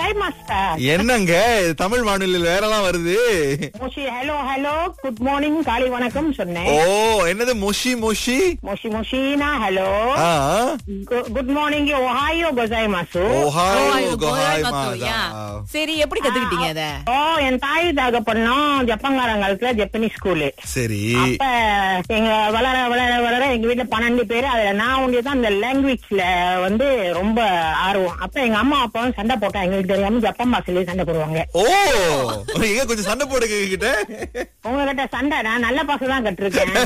கொசாய் master என்னங்க இது தமிழ் வானொலியில் வேறலாம் வருது மோஷி ஹலோ ஹலோ குட் மார்னிங் காலை வணக்கம் சொன்னேன் ஓ என்னது மொஷி மொஷி மோஷி மோஷினா ஹலோ ஆ குட் மார்னிங் ஓஹாயோ கொசாய் மாசு ஓஹாய் ஓஹாயோ, கோஹாய் கோஹாய் மத்தோ, மாதா யா. சரி எப்படி கத்துக்கிட்டீங்க அத ஓ என் தாய் தகப்பனும் ஜப்பான்காரங்களுக்கு ஜப்பனீஸ் ஸ்கூலு சரி அப்ப எங்க வளர வளர வளர எங்க வீட்டுல பன்னெண்டு பேரு அதுல நான் ஒண்டிய தான் அந்த லாங்குவேஜ்ல வந்து ரொம்ப ஆர்வம் அப்ப எங்க அம்மா அப்பாவும் சண்டை போட்டா எங்களுக்கு தெரியாம ஜப்பான் பாஷையிலேயே சண்டை போடுவாங்க ஓ எங்க கொஞ்சம் சண்டை போடுங்க கிட்ட உங்ககிட்ட சண்டை நான் நல்ல பாசம் தான் கட்டிருக்கேன்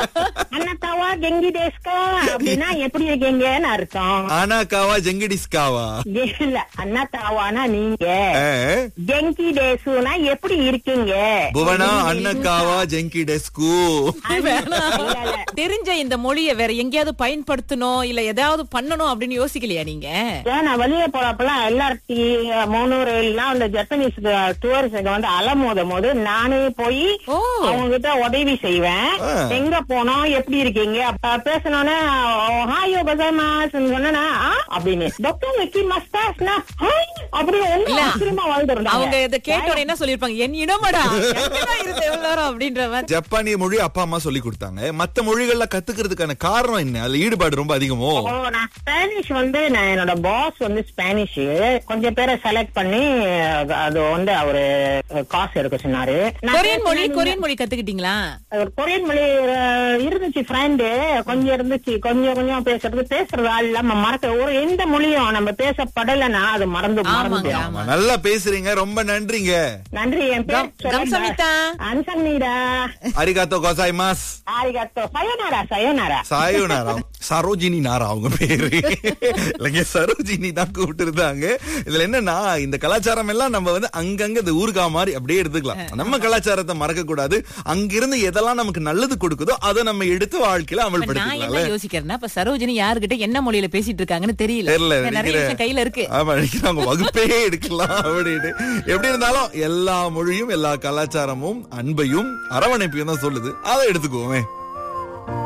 அண்ணத்தாவா கெங்கி டேஸ்கா அப்படின்னா எப்படி இருக்கீங்கன்னு அர்த்தம் ஆனாக்காவா ஜெங்கடிஸ்காவா இல்ல அண்ணாத்தாவானா நீங்க ஆ? கெங்கி டேசுனா எப்படி இருக்கீங்க புவனா அன்னக்காவா ஜெங்கி டெஸ்கு வேணாம். இல்ல, இல்ல. தெரிஞ்ச இந்த மொழியை வேற எங்கேயாவது பயன்படுத்தணும் இல்ல ஏதாவது பண்ணணும் அப்படின்னு யோசிக்கலையா நீங்க ஏன் நான் வெளியே போறப்பெல்லாம் எல்ஆர்டி மூணூர் எல்லாம் அந்த ஜப்பனீஸ் டூரிஸ்ட் வந்து அலமோதும் போது நானே போய் ஓ. அவங்க கிட்ட உதவி செய்வேன் ஆ. எங்க போனோம் எப்படி இருக்கீங்க அப்ப பேசணும்னே ஹாயோ பசாமாஸ் சொன்னா அப்படின்னு டாக்டர் வெக்கி மஸ்தாஸ்னா ஹாய் அப்படி ஒண்ணு இல்ல. ஆச்சரியமா வாழ்ந்துருந்தாங்க அவங்க இதை கேட்ட உடனே என்ன சொல்லிருப்பாங்க என் இடமடா எங்கதான் இருந்த எவ்வளவு நேரம் அப்படின்ற மாதிரி ஜப்பானிய மொழி அப்பா அம்மா சொல்லி கொடுத்தாங்க மத்த மொழிகள்ல கத்துக்கிறதுக்கான காரணம் என்ன அதுல ஈடுபாடு ரொம்ப அதிகமோ ஓ நான் ஸ்பானிஷ் வந்து நான் என்னோட பாஸ் வந்து ஸ்பானிஷ் கொஞ்சம் பேரை செலக்ட் பண்ணி அது வந்து அவரு காசு எடுக்க சொன்னாரு நான் கொரியன் மொழி பேசினா கொரியன் மொழி கத்துக்கிட்டீங்களா ஒரு கொரியன் மொழி அஹ், இருந்துச்சு ஃப்ரெண்டு கொஞ்சம் இருந்துச்சு கொஞ்சம் கொஞ்சம் பேசுறது பேசுறது ஆள் இல்லாம மறக்க ஒரு எந்த மொழியும் நம்ம பேசப்படலைன்னா அது மறந்து மறந்து ஆமாங்க, ஆமா, நல்லா பேசுறீங்க ரொம்ப நன்றிங்க நன்றி என் கம்- கம்சமிதா. அன்சம்னிடா அரிகாத்தோ கோசாய்மாஸ் ஆரிகாத்தோ சயோனாரா சயோனாரா சாயோனாரா சரோஜினி நாரா அவங்க பேரு இல்லைங்க சரோஜினி தான் கூப்பிட்டு இருந்தாங்க இதுல என்னன்னா இந்த கலாச்சாரம் எல்லாம் நம்ம வந்து அங்கங்க இந்த ஊருகா மாதிரி அப்படியே எடுத்துக்கலாம் நம்ம கலாச்சாரத்தை மறக்க கூடாது அங்கிருந்து எதெல்லாம் நமக்கு நல்லது கொடுக்குதோ அதை நம்ம எடுத்து வாழ்க்கையில இப்ப நான் அமல்படுத்திக்கலாம்ல என்ன யோசிக்கிறேன்னா இப்ப சரோஜினி யாருகிட்ட என்ன மொழியில பேசிட்டு இருக்காங்கன்னு தெரியல தெரியல இப்ப நிறைய விஷயம் கையில இருக்கு ஆமா நினைக்கிறேன் அவங்க வகுப்பே எடுக்கலாம் அப்படின்னு எப்படி இருந்தாலும் எல்லா மொழியும் எல்லா கலாச்சாரமும் அன்பையும் அரவணைப்பையும் தான் சொல்லுது அதை எடுத்துக்குவோமே